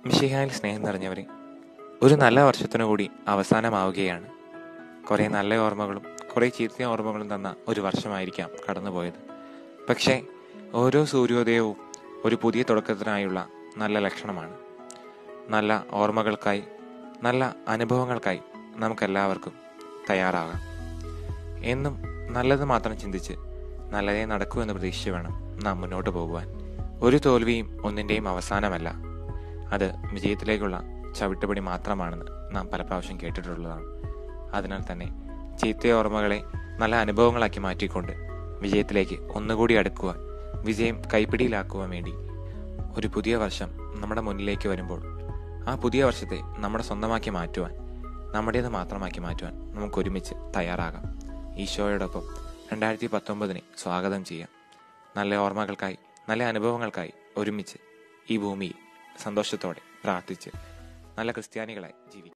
മിഷിഹായിൽ സ്നേഹം നിറഞ്ഞവരെ ഒരു നല്ല വർഷത്തിനു കൂടി അവസാനമാവുകയാണ് കുറേ നല്ല ഓർമ്മകളും കുറേ ചീത്ത ഓർമ്മകളും തന്ന ഒരു വർഷമായിരിക്കാം കടന്നുപോയത് പക്ഷേ ഓരോ സൂര്യോദയവും ഒരു പുതിയ തുടക്കത്തിനായുള്ള നല്ല ലക്ഷണമാണ് നല്ല ഓർമ്മകൾക്കായി നല്ല അനുഭവങ്ങൾക്കായി നമുക്കെല്ലാവർക്കും തയ്യാറാകാം എന്നും നല്ലത് മാത്രം ചിന്തിച്ച് നല്ലതേ നടക്കൂ എന്ന് പ്രതീക്ഷിച്ച് വേണം നാം മുന്നോട്ട് പോകുവാൻ ഒരു തോൽവിയും ഒന്നിൻ്റെയും അവസാനമല്ല അത് വിജയത്തിലേക്കുള്ള ചവിട്ടുപടി മാത്രമാണെന്ന് നാം പല പ്രാവശ്യം കേട്ടിട്ടുള്ളതാണ് അതിനാൽ തന്നെ ചീത്ത ഓർമ്മകളെ നല്ല അനുഭവങ്ങളാക്കി മാറ്റിക്കൊണ്ട് വിജയത്തിലേക്ക് ഒന്നുകൂടി അടുക്കുവാൻ വിജയം കൈപ്പിടിയിലാക്കുവാൻ വേണ്ടി ഒരു പുതിയ വർഷം നമ്മുടെ മുന്നിലേക്ക് വരുമ്പോൾ ആ പുതിയ വർഷത്തെ നമ്മുടെ സ്വന്തമാക്കി മാറ്റുവാൻ നമ്മുടേത് മാത്രമാക്കി മാറ്റുവാൻ നമുക്ക് ഒരുമിച്ച് തയ്യാറാകാം ഈശോയോടൊപ്പം രണ്ടായിരത്തി പത്തൊമ്പതിനെ സ്വാഗതം ചെയ്യാം നല്ല ഓർമ്മകൾക്കായി നല്ല അനുഭവങ്ങൾക്കായി ഒരുമിച്ച് ഈ ഭൂമിയിൽ സന്തോഷത്തോടെ പ്രാർത്ഥിച്ച് നല്ല ക്രിസ്ത്യാനികളായി ജീവിക്കാം